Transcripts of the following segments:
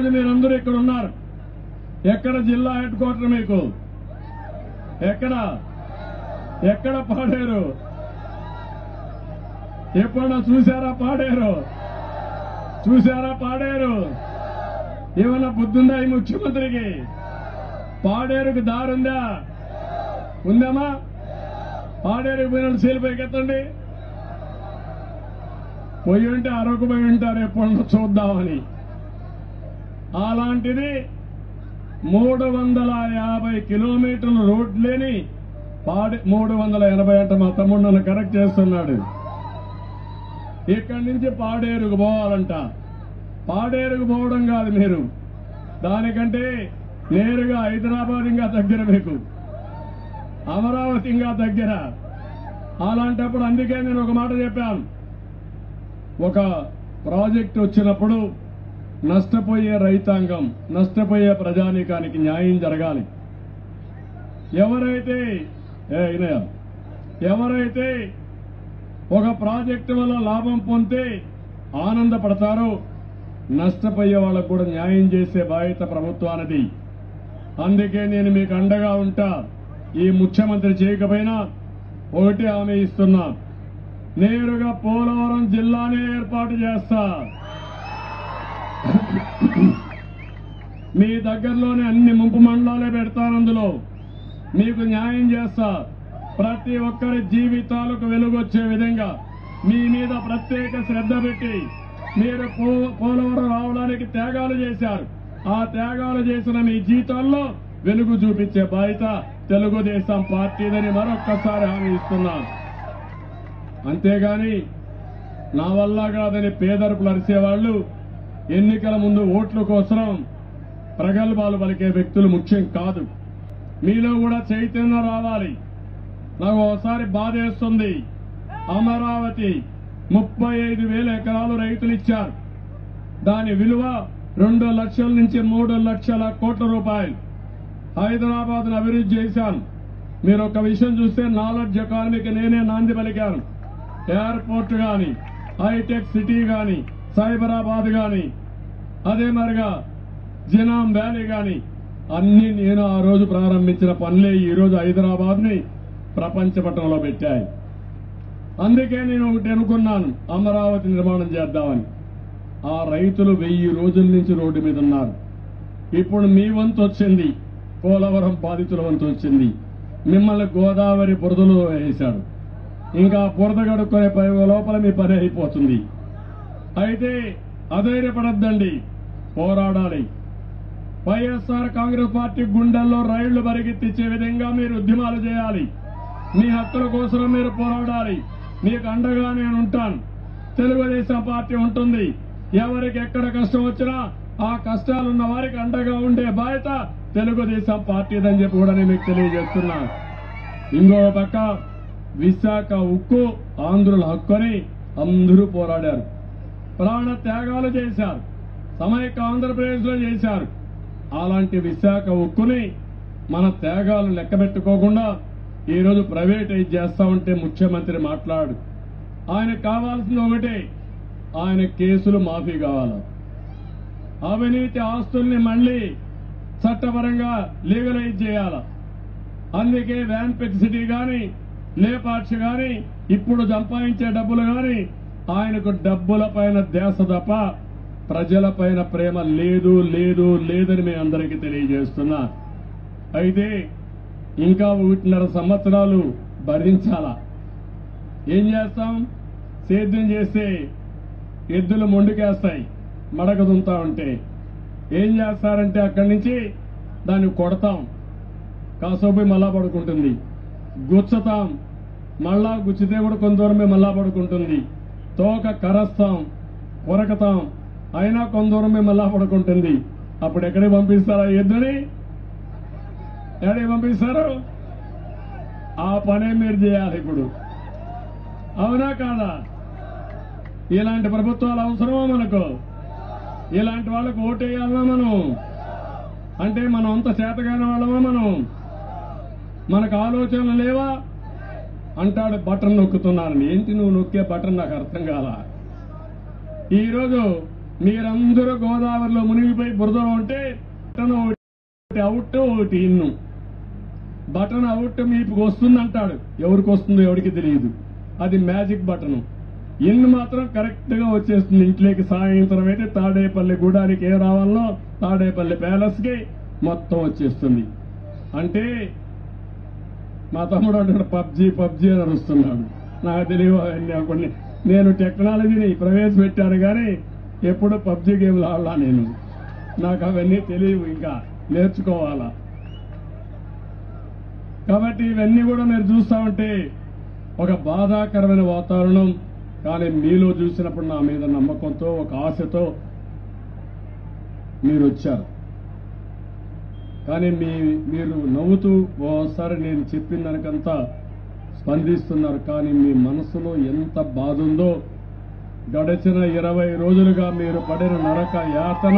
రోజు మీరందరూ ఇక్కడ ఉన్నారు ఎక్కడ జిల్లా హెడ్ క్వార్టర్ మీకు ఎక్కడ ఎక్కడ పాడారు ఎప్పుడన్నా చూసారా పాడారు చూసారా పాడారు ఏమన్నా బుద్ధుందా ఈ ముఖ్యమంత్రికి పాడేరుకు దారుందా ఉందామా పాడేరుకు పోయిన సీలు పైకెత్తండి పోయి ఉంటే అరకు పోయి ఉంటారు ఎప్పుడన్నా చూద్దామని అలాంటిది మూడు వందల యాభై కిలోమీటర్ల రోడ్ లేని పాడి మూడు వందల ఎనభై అంట మా తమ్ముడు నన్ను కరెక్ట్ చేస్తున్నాడు ఇక్కడి నుంచి పాడేరుకు పోవాలంట పాడేరుకు పోవడం కాదు మీరు దానికంటే నేరుగా హైదరాబాద్ ఇంకా దగ్గర మీకు అమరావతి ఇంకా దగ్గర అలాంటప్పుడు అందుకే నేను ఒక మాట చెప్పాను ఒక ప్రాజెక్ట్ వచ్చినప్పుడు నష్టపోయే రైతాంగం నష్టపోయే ప్రజానీకానికి న్యాయం జరగాలి ఎవరైతే ఏ అయినయ్య, ఎవరైతే ఒక ప్రాజెక్టు వల్ల లాభం పొందితే ఆనందపడతారో నష్టపోయే వాళ్ళకు కూడా న్యాయం చేసే బాధ్యత ప్రభుత్వానిది అందుకే నేను మీకు అండగా ఉంటా ఈ ముఖ్యమంత్రి చేయకపోయినా ఒకటి హామీ ఇస్తున్నా నేరుగా పోలవరం జిల్లానే ఏర్పాటు చేస్తా మీ దగ్గరలోనే అన్ని ముంపు మండలాలే పెడతాను అందులో మీకు న్యాయం చేస్తా ప్రతి ఒక్కరి జీవితాలకు వెలుగొచ్చే విధంగా మీ మీద ప్రత్యేక శ్రద్ధ పెట్టి మీరు పో- పోలవరం రావడానికి త్యాగాలు చేశారు ఆ త్యాగాలు చేసిన మీ జీవితాల్లో వెలుగు చూపించే బాధ్యత తెలుగుదేశం పార్టీదని మరొక్కసారి హామీ ఇస్తున్నాను అంతేగాని నా వల్ల కాదని పేదరుపులు అరిసేవాళ్లు ఎన్నికల ముందు ఓట్ల కోసం ప్రగల్భాలు పలికే వ్యక్తులు ముఖ్యం కాదు మీలో కూడా చైతన్యం రావాలి నాకు ఒకసారి బాధేస్తుంది అమరావతి ముప్పై ఐదు వేల ఎకరాలు రైతులు ఇచ్చారు దాని విలువ రెండు లక్షల నుంచి మూడు లక్షల కోట్ల రూపాయలు హైదరాబాద్ అభివృద్ధి చేశాను మీరు ఒక విషయం చూస్తే నాలెడ్జ్ ఎకానమీకి నేనే నాంది పలికాను ఎయిర్పోర్ట్ గాని హైటెక్ సిటీ గాని సైబరాబాద్ గాని అదే మరిగా జినాం వ్యాలీ గాని అన్ని నేను ఆ రోజు ప్రారంభించిన పనులే ఈ రోజు హైదరాబాద్ ని ప్రపంచ పట్టణంలో పెట్టాయి అందుకే నేను ఒకటి అనుకున్నాను అమరావతి నిర్మాణం చేద్దామని ఆ రైతులు వెయ్యి రోజుల నుంచి రోడ్డు మీద ఉన్నారు ఇప్పుడు మీ వంతు వచ్చింది పోలవరం బాధితుల వంతు వచ్చింది మిమ్మల్ని గోదావరి బురదలో వేశాడు ఇంకా బురద గడుక్కునే పని లోపల మీ పని అయిపోతుంది అయితే అధైర్యపడద్దండి పోరాడాలి వైఎస్ఆర్ కాంగ్రెస్ పార్టీ గుండెల్లో రైళ్లు పరిగెత్తించే విధంగా మీరు ఉద్యమాలు చేయాలి మీ హక్కుల కోసం మీరు పోరాడాలి మీకు అండగా నేను ఉంటాను తెలుగుదేశం పార్టీ ఉంటుంది ఎవరికి ఎక్కడ కష్టం వచ్చినా ఆ కష్టాలున్న వారికి అండగా ఉండే బాధ్యత తెలుగుదేశం పార్టీదని చెప్పి కూడా నేను మీకు తెలియజేస్తున్నాను ఇంకో పక్క విశాఖ ఉక్కు ఆంధ్రుల హక్కుని అందరూ పోరాడారు ప్రాణ త్యాగాలు చేశారు సమైక్య ఆంధ్రప్రదేశ్ లో చేశారు అలాంటి విశాఖ ఉక్కుని మన త్యాగాలు లెక్క పెట్టుకోకుండా ఈ రోజు ప్రైవేటైజ్ చేస్తామంటే ముఖ్యమంత్రి మాట్లాడు ఆయనకు కావాల్సింది ఒకటే ఆయన కేసులు మాఫీ కావాలి అవినీతి ఆస్తుల్ని మళ్ళీ చట్టపరంగా లీగలైజ్ చేయాల అందుకే వ్యాన్ సిటీ గాని లేపాక్షి గాని ఇప్పుడు సంపాదించే డబ్బులు గాని ఆయనకు డబ్బుల పైన ధ్యాస తప్ప ప్రజల పైన ప్రేమ లేదు లేదు లేదని మీ అందరికీ తెలియజేస్తున్నా అయితే ఇంకా ఒకటిన్నర సంవత్సరాలు భరించాలా ఏం చేస్తాం సేద్యం చేస్తే ఎద్దులు మొండికేస్తాయి మడక దుంతా ఉంటే ఏం చేస్తారంటే అక్కడి నుంచి దాన్ని కొడతాం కాసేపు మళ్ళా పడుకుంటుంది గుచ్చతాం మళ్ళా గుచ్చితే కూడా కొంత దూరమే మళ్ళా పడుకుంటుంది తోక కరస్తాం కొరకతాం అయినా కొంత దూరమే మళ్ళా పడుకుంటుంది అప్పుడు ఎక్కడికి పంపిస్తారా ఎద్దుని ఎక్కడికి పంపిస్తారు ఆ పనే మీరు చేయాలి ఇప్పుడు అవునా కాదా ఇలాంటి ప్రభుత్వాలు అవసరమా మనకు ఇలాంటి వాళ్ళకు ఓటేయాలనా మనం అంటే మనం అంత చేతగాని వాళ్ళమా మనం మనకు ఆలోచనలు లేవా అంటాడు బటన్ నొక్కుతున్నానని ఏంటి నువ్వు నొక్కే బటన్ నాకు అర్థం కాల ఈరోజు మీరందరూ గోదావరిలో మునిగిపోయి బురదలో ఉంటే బటన్ ఒకటి అవుట్ ఒకటి ఇన్ను బటన్ అవుట్ మీకు వస్తుందంటాడు ఎవరికి వస్తుందో ఎవరికి తెలియదు అది మ్యాజిక్ బటన్ ఇన్ మాత్రం కరెక్ట్ గా వచ్చేస్తుంది ఇంట్లోకి సాయంత్రం అయితే తాడేపల్లి గూడానికి ఏ రావాలో తాడేపల్లి ప్యాలెస్ కి మొత్తం వచ్చేస్తుంది అంటే మా తమ్ముడు అంటాడు పబ్జి పబ్జి అని అరుస్తున్నాడు నాకు తెలియదు అవన్నీ కొన్ని నేను టెక్నాలజీని ప్రవేశపెట్టాను కానీ ఎప్పుడు పబ్జి గేమ్లు ఆడలా నేను నాకు అవన్నీ తెలియవు ఇంకా నేర్చుకోవాలా కాబట్టి ఇవన్నీ కూడా మీరు చూస్తా ఉంటే ఒక బాధాకరమైన వాతావరణం కానీ మీలో చూసినప్పుడు నా మీద నమ్మకంతో ఒక ఆశతో మీరు వచ్చారు కానీ మీ మీరు నవ్వుతూ ఓసారి నేను చెప్పిన దానికంతా స్పందిస్తున్నారు కానీ మీ మనసులో ఎంత బాధ ఉందో గడిచిన ఇరవై రోజులుగా మీరు పడిన నరక యాతన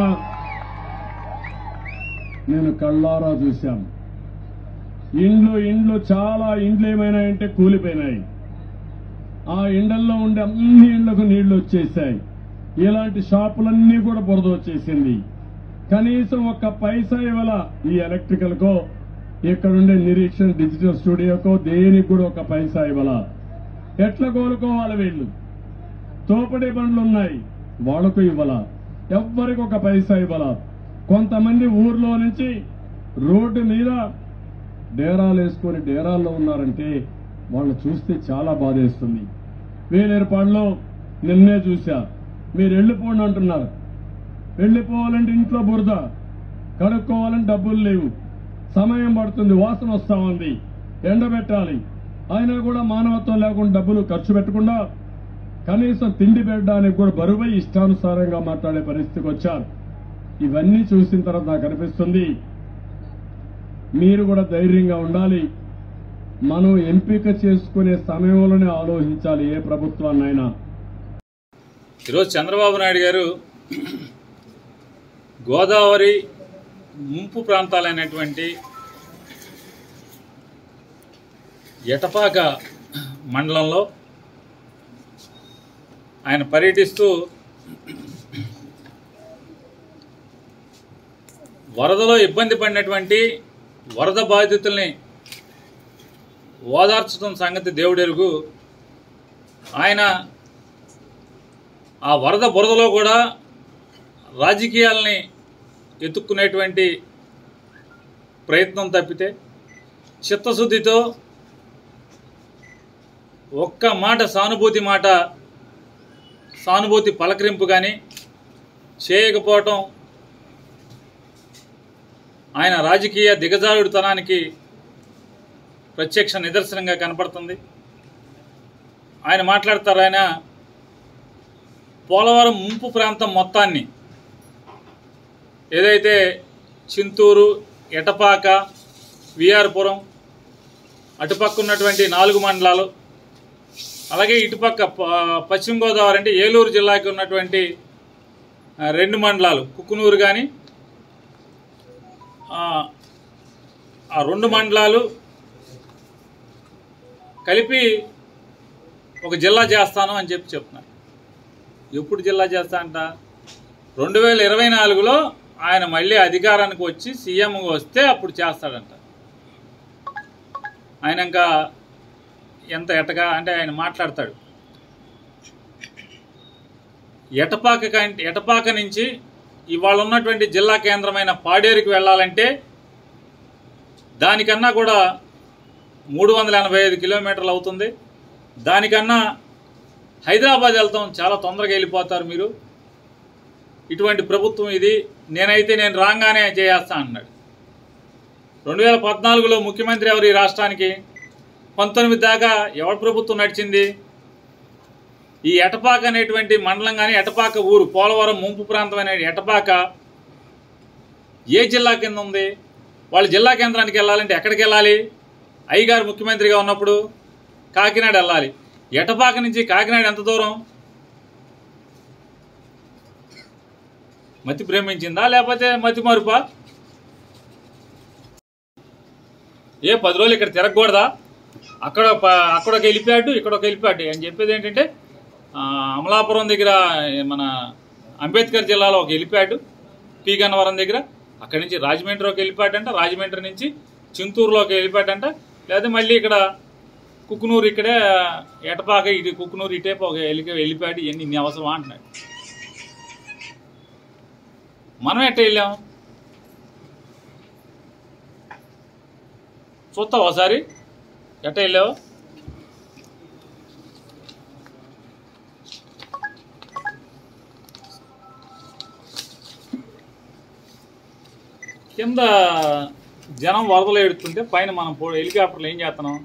నేను కళ్ళారా చూశాను ఇండ్లు ఇండ్లు చాలా ఇండ్లు ఏమైనాయంటే కూలిపోయినాయి ఆ ఇండల్లో ఉండే అన్ని ఇండ్లకు నీళ్లు వచ్చేసాయి ఇలాంటి షాపులన్నీ కూడా బురద వచ్చేసింది కనీసం ఒక్క పైసా ఇవ్వాల ఈ ఎలక్ట్రికల్ కో ఇక్కడుండే నిరీక్షణ డిజిటల్ స్టూడియోకో దేనికి కూడా ఒక పైసా ఇవ్వాల ఎట్లా కోలుకోవాలి వీళ్ళు తోపడి బండ్లు ఉన్నాయి వాళ్లకు ఇవ్వాల ఎవ్వరికి ఒక పైసా ఇవ్వాల కొంతమంది ఊర్లో నుంచి రోడ్డు మీద డేరాలు వేసుకొని డేరాల్లో ఉన్నారంటే వాళ్ళు చూస్తే చాలా బాధేస్తుంది వేలేరుపాడులో నిన్నే చూశా మీరు వెళ్ళిపోండి అంటున్నారు వెళ్ళిపోవాలంటే ఇంట్లో బురద కడుక్కోవాలంటే డబ్బులు లేవు సమయం పడుతుంది వాసన వస్తా ఉంది ఎండబెట్టాలి అయినా కూడా మానవత్వం లేకుండా డబ్బులు ఖర్చు పెట్టకుండా కనీసం తిండి పెట్టడానికి కూడా బరువై ఇష్టానుసారంగా మాట్లాడే పరిస్థితికి వచ్చారు ఇవన్నీ చూసిన తర్వాత నాకు అనిపిస్తుంది మీరు కూడా ధైర్యంగా ఉండాలి మనం ఎంపిక చేసుకునే సమయంలోనే ఆలోచించాలి ఏ ప్రభుత్వాన్నైనా ఈరోజు చంద్రబాబు నాయుడు గారు గోదావరి ముంపు ప్రాంతాలైనటువంటి ఎటపాక మండలంలో ఆయన పర్యటిస్తూ వరదలో ఇబ్బంది పడినటువంటి వరద బాధితుల్ని ఓదార్చడం సంగతి దేవుడెరుగు ఆయన ఆ వరద బురదలో కూడా రాజకీయాలని ఎత్తుక్కునేటువంటి ప్రయత్నం తప్పితే చిత్తశుద్ధితో ఒక్క మాట సానుభూతి మాట సానుభూతి పలకరింపు కానీ చేయకపోవటం ఆయన రాజకీయ దిగజారుడుతనానికి ప్రత్యక్ష నిదర్శనంగా కనపడుతుంది ఆయన మాట్లాడతారు ఆయన పోలవరం ముంపు ప్రాంతం మొత్తాన్ని ఏదైతే చింతూరు ఎటపాక విఆర్పురం అటుపక్క ఉన్నటువంటి నాలుగు మండలాలు అలాగే ఇటుపక్క ప- పశ్చిమ గోదావరి అంటే ఏలూరు జిల్లాకి ఉన్నటువంటి ఆ, రెండు మండలాలు కుక్కునూరు కానీ ఆ రెండు మండలాలు కలిపి ఒక జిల్లా చేస్తాను అని చెప్పి చెప్తున్నారు ఎప్పుడు జిల్లా చేస్తా అంట రెండు వేల ఇరవై నాలుగులో ఆయన మళ్ళీ అధికారానికి వచ్చి సీఎం వస్తే అప్పుడు చేస్తాడంట ఆయన ఇంకా ఎంత ఎటగా అంటే ఆయన మాట్లాడతాడు ఎటపాక కంటే ఎటపాక నుంచి ఇవాళ ఉన్నటువంటి జిల్లా కేంద్రమైన పాడేరుకి వెళ్ళాలంటే దానికన్నా కూడా మూడు వందల ఎనభై ఐదు కిలోమీటర్లు అవుతుంది దానికన్నా హైదరాబాద్ వెళ్తాం చాలా తొందరగా వెళ్ళిపోతారు మీరు ఇటువంటి ప్రభుత్వం ఇది నేనైతే నేను రాగానే చేయేస్తా అన్నాడు రెండు వేల పద్నాలుగులో ముఖ్యమంత్రి ఎవరు ఈ రాష్ట్రానికి పంతొమ్మిది దాకా ఎవరి ప్రభుత్వం నడిచింది ఈ ఎటపాక అనేటువంటి మండలం కానీ ఎటపాక ఊరు పోలవరం ముంపు ప్రాంతం అనే ఎటపాక ఏ జిల్లా కింద ఉంది వాళ్ళు జిల్లా కేంద్రానికి వెళ్ళాలంటే ఎక్కడికి వెళ్ళాలి అయ్యగారు ముఖ్యమంత్రిగా ఉన్నప్పుడు కాకినాడ వెళ్ళాలి ఎటపాక నుంచి కాకినాడ ఎంత దూరం మతి ప్రేమించిందా లేకపోతే మతి మరుపా ఏ పది రోజులు ఇక్కడ తిరగకూడదా అక్కడ ప- అక్కడ ఒక వెళ్ళిపోయాడు ఇక్కడ ఒక వెళ్ళిపోయాడు అని చెప్పేది ఏంటంటే ఆ, అమలాపురం దగ్గర మన అంబేద్కర్ జిల్లాలో ఒక హెలిప్యాడ్ పీ గన్నవరం దగ్గర అక్కడి నుంచి రాజమండ్రి ఒక హెలిప్యాడ్ అంట రాజమండ్రి నుంచి చింతూరులో ఒక హెలిప్యాడ్ అంట లేదా మళ్ళీ ఇక్కడ కుక్కునూరు ఇక్కడే ఎటపాక ఇది కుక్కునూరు ఇటేపు ఒక హెలి హెలిప్యాడ్ ఇవన్నీ ఇన్ని అవసరం అంటున్నాడు మనం ఎట్ట వెళ్ళాం చూస్తావా ఒకసారి ఎట్ట వెళ్ళావు కింద జనం వరదలు ఎడుతుంటే పైన మనం పో హెలికాప్టర్లు ఏం చేస్తున్నాం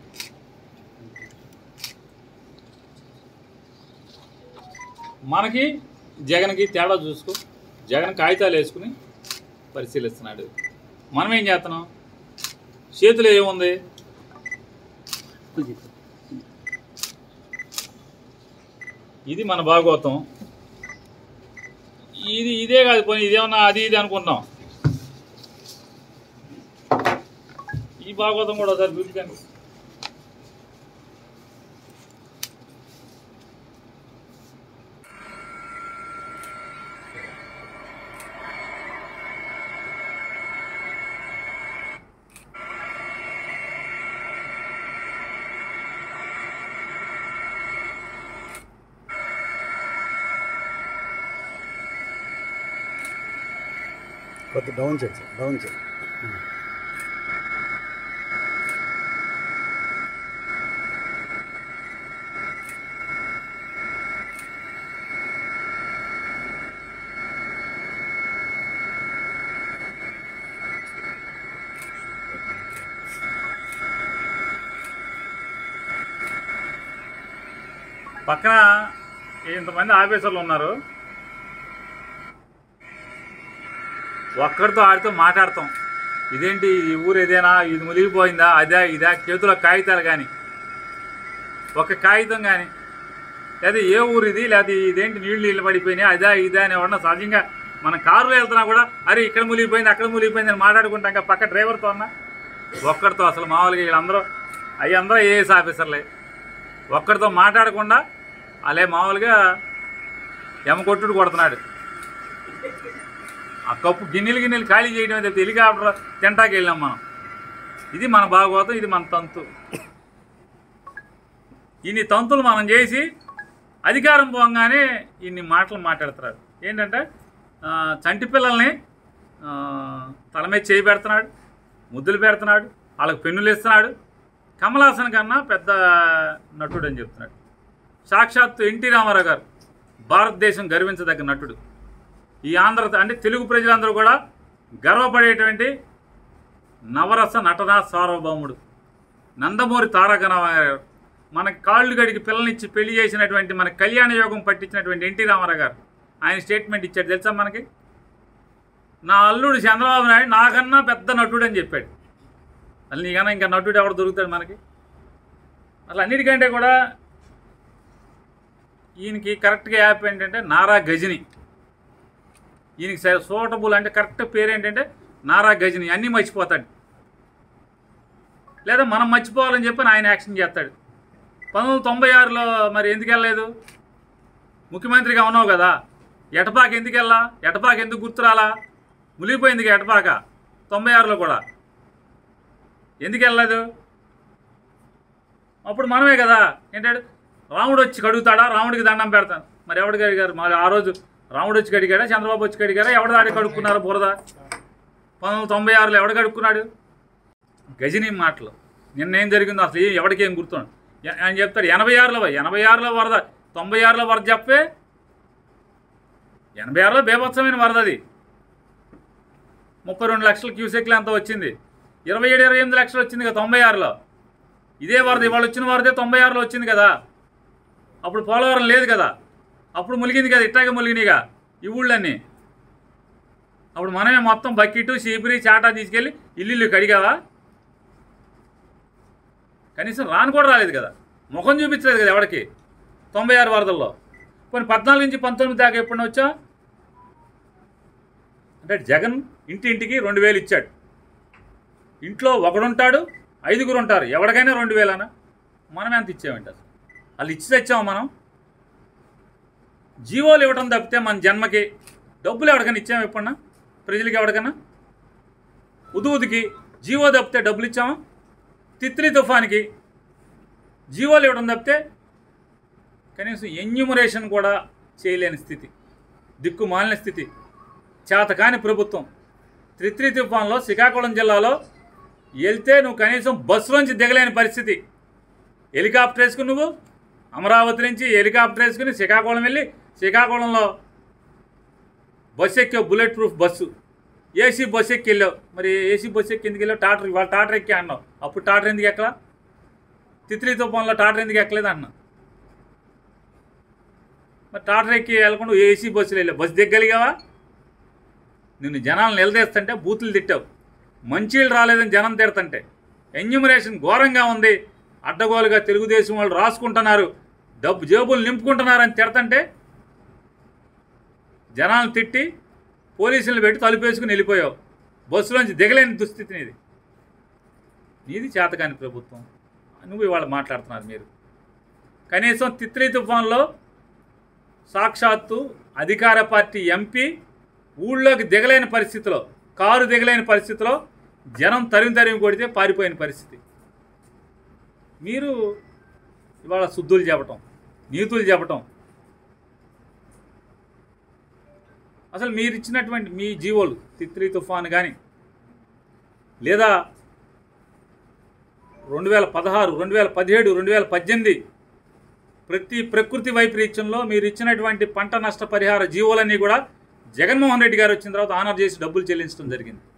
మనకి జగన్కి తేడా చూసుకో జగన్ కాగితాలు వేసుకుని పరిశీలిస్తున్నాడు మనం ఏం చేస్తున్నాం చేతిలో ఏముంది ఇది మన భాగవతం ఇది ఇదే కాదు పోనీ ఇదేమన్నా అది ఇది అనుకుంటాం ఈ భాగవతం కూడా ఒకసారి చూపించండి కొద్ది డౌన్ చేయి సార్ డౌన్ చేయి పక్కన ఇంతమంది ఆఫీసర్లు ఉన్నారు ఒక్కడితో ఆడితో మాట్లాడతాం ఇదేంటి ఈ ఊరు ఏదైనా ఇది మునిగిపోయిందా అదే ఇదా చేతిలో కాగితాలు కానీ ఒక కాగితం కానీ లేదా ఏ ఊరు ఇది లేదా ఇదేంటి నీళ్ళు నీళ్ళు పడిపోయినాయి అదా ఇదా అని ఎవరన్నా సహజంగా మన కారులో వెళ్తున్నా కూడా అరే ఇక్కడ మునిగిపోయింది అక్కడ మునిగిపోయింది అని మాట్లాడుకుంటాం ఇంకా పక్క డ్రైవర్తో అన్నా ఒక్కడితో అసలు మామూలుగా వీళ్ళందరూ అవి అందరూ ఏఎస్ ఆఫీసర్లే ఒక్కడితో మాట్లాడకుండా అలే మామూలుగా ఎమకొట్టుడు కొడుతున్నాడు ఆ కప్పు గిన్నెలు గిన్నెలు ఖాళీ చేయడం తప్పితే హెలికాప్టర్ తింటాకి వెళ్ళాం మనం ఇది మన భాగవతం ఇది మన తంతు ఇన్ని తంతులు మనం చేసి అధికారం పోగానే ఇన్ని మాటలు మాట్లాడుతున్నారు ఏంటంటే ఆ, చంటి పిల్లల్ని ఆ, తల మీద చేయి పెడుతున్నాడు ముద్దులు పెడుతున్నాడు వాళ్ళకి పెన్నులు ఇస్తున్నాడు కమలాసన్ కన్నా పెద్ద నటుడు అని చెప్తున్నాడు సాక్షాత్తు ఎన్టీ రామారావు గారు భారతదేశం గర్వించదగ్గ నటుడు ఈ ఆంధ్ర అంటే తెలుగు ప్రజలందరూ కూడా గర్వపడేటువంటి నవరస నటనా సార్వభౌముడు నందమూరి తారక రామారావు గారు మన కాళ్ళు గడికి పిల్లనిచ్చి పెళ్లి చేసినటువంటి మన కళ్యాణ యోగం పట్టించినటువంటి ఎన్టీ రామారావు గారు ఆయన స్టేట్మెంట్ ఇచ్చాడు తెలుసా మనకి నా అల్లుడు చంద్రబాబు నాయుడు నాకన్నా పెద్ద నటుడు అని చెప్పాడు అసలు నీకన్నా ఇంకా నటుడు ఎవడు దొరుకుతాడు మనకి అసలు అన్నిటికంటే కూడా ఈయనకి కరెక్ట్గా యాప్ ఏంటంటే నారా గజని ఈయనకి సరే సూటబుల్ అంటే కరెక్ట్ పేరు ఏంటంటే నారా గజని అన్నీ మర్చిపోతాడు లేదా మనం మర్చిపోవాలని చెప్పి ఆయన యాక్షన్ చేస్తాడు పంతొమ్మిది వందల తొంభై ఆరులో మరి ఎందుకు వెళ్ళలేదు ముఖ్యమంత్రిగా ఉన్నావు కదా ఎటపాక ఎందుకు వెళ్ళా ఎటపాక ఎందుకు గుర్తురాలా మునిగిపోయింది ఇక ఎటపాక తొంభై ఆరులో కూడా ఎందుకు వెళ్ళలేదు అప్పుడు మనమే కదా ఏంటాడు రాముడు వచ్చి కడుగుతాడా రాముడికి దండం పెడతాను మరి ఎవడు కడిగారు మరి ఆ రోజు రాముడు వచ్చి కడిగాడా చంద్రబాబు వచ్చి కడిగారా ఎవడు దాడి కడుక్కున్నారు బురద పంతొమ్మిది వందల తొంభై ఆరులో ఎవడు కడుక్కున్నాడు గజనీ మాటలు నిన్న ఏం జరిగిందో అసలు ఏం ఎవరికి ఏం గుర్తుండు ఎ- ఆయన చెప్తాడు ఎనభై ఆరులో పోయి, ఎనభై ఆరులో వరద తొంభై ఆరులో వరద చెప్పే ఎనభై ఆరులో బేభత్సమైన వరద అది ముప్పై రెండు లక్షల క్యూసెక్లు అంత వచ్చింది ఇరవై ఏడు ఇరవై ఎనిమిది లక్షలు వచ్చింది కదా తొంభై ఆరులో ఇదే వరద ఇవాళ వచ్చిన వరదే తొంభై ఆరులో వచ్చింది కదా అప్పుడు పోలవరం లేదు కదా అప్పుడు ములిగింది కదా ఇట్టాగే ములిగినాయిగా ఈ ఊళ్ళన్నీ అప్పుడు మనమే మొత్తం బకెట్ చీపిరి చాటా తీసుకెళ్ళి ఇల్లు ఇల్లు కడిగావా కనీసం రాను కూడా రాలేదు కదా ముఖం చూపించలేదు కదా ఎవరికి తొంభై ఆరు వరదల్లో కొన్ని పద్నాలుగు నుంచి పంతొమ్మిది దాకా ఎప్పుడు వచ్చా అంటే జగన్ ఇంటి ఇంటికి రెండు వేలు ఇచ్చాడు ఇంట్లో ఒకడుంటాడు ఐదుగురు ఉంటారు ఎవరికైనా రెండు వేలనా మనం ఎంత ఇచ్చామంట అసలు వాళ్ళు ఇచ్చి తెచ్చాము మనం జీవోలు ఇవ్వడం తప్పితే మన జన్మకి డబ్బులు ఎవరికైనా ఇచ్చాము ఎప్పుడన్నా ప్రజలకి ఎవరికైనా ఉదువుదికి జీవో తప్పితే డబ్బులు ఇచ్చామా తిత్లీ తుఫాన్కి జీవోలు ఇవ్వడం తప్పితే కనీసం ఎన్యూమరేషన్ కూడా చేయలేని స్థితి దిక్కు మాలిన స్థితి చేతకాని ప్రభుత్వం త్రిత్రి తుఫాన్లో శ్రీకాకుళం జిల్లాలో వెళ్తే నువ్వు కనీసం బస్సులోంచి దిగలేని పరిస్థితి హెలికాప్టర్ వేసుకుని నువ్వు అమరావతి నుంచి హెలికాప్టర్ వేసుకుని శ్రీకాకుళం వెళ్ళి శ్రీకాకుళంలో బస్సు ఎక్కావు bullet proof bus AC bus ఎక్కి వెళ్ళావు మరి ఏసీ బస్సు ఎక్కి ఎందుకు వెళ్ళావు టాటర్ ఇవాళ టాటర్ ఎక్కి అన్నావు అప్పుడు టాటర్ ఎందుకు ఎక్కలా తిత్లీ తుఫాన్లో టాటర్ ఎందుకు ఎక్కలేదు అన్నా మరి టాటర్ ఎక్కి వెళ్ళకుండా ఏసీ బస్సులు వెళ్ళావు బస్సు దిగ్గలిగావా నిన్ను జనాలు నిలదీస్తుంటే బూతులు తిట్టావు మంచీళ్ళు రాలేదని జనం తిడతంటే ఎన్యూమరేషన్ ఘోరంగా ఉంది అడ్డగోలుగా తెలుగుదేశం వాళ్ళు రాసుకుంటున్నారు డబ్బు జేబులు నింపుకుంటున్నారని తిడతంటే జనాలను తిట్టి పోలీసులను పెట్టి తలుపేసుకుని వెళ్ళిపోయావు బస్సులోంచి దిగలేని దుస్థితి నీది నీది చేతకాని ప్రభుత్వం నువ్వు ఇవాళ మాట్లాడుతున్నారు మీరు కనీసం తిత్లీ తుఫాన్లో సాక్షాత్తు అధికార పార్టీ ఎంపీ ఊళ్ళోకి దిగలేని పరిస్థితిలో కారు దిగలేని పరిస్థితిలో జనం తరిమి తరిమి కొడితే పారిపోయిన పరిస్థితి మీరు ఇవాళ శుద్ధులు చెప్పటం నీతులు చెప్పటం అసలు మీరు ఇచ్చినటువంటి మీ జీవోలు తిత్లీ తుఫాన్ కానీ లేదా రెండు వేల పదహారు రెండు వేల పదిహేడు రెండు వేల పద్దెనిమిది ప్రతి ప్రకృతి వైపరీత్యంలో మీరు ఇచ్చినటువంటి పంట నష్ట పరిహార జీవోలన్నీ కూడా జగన్మోహన్ రెడ్డి గారు వచ్చిన తర్వాత ఆనర్ చేసి డబ్బులు చెల్లించడం జరిగింది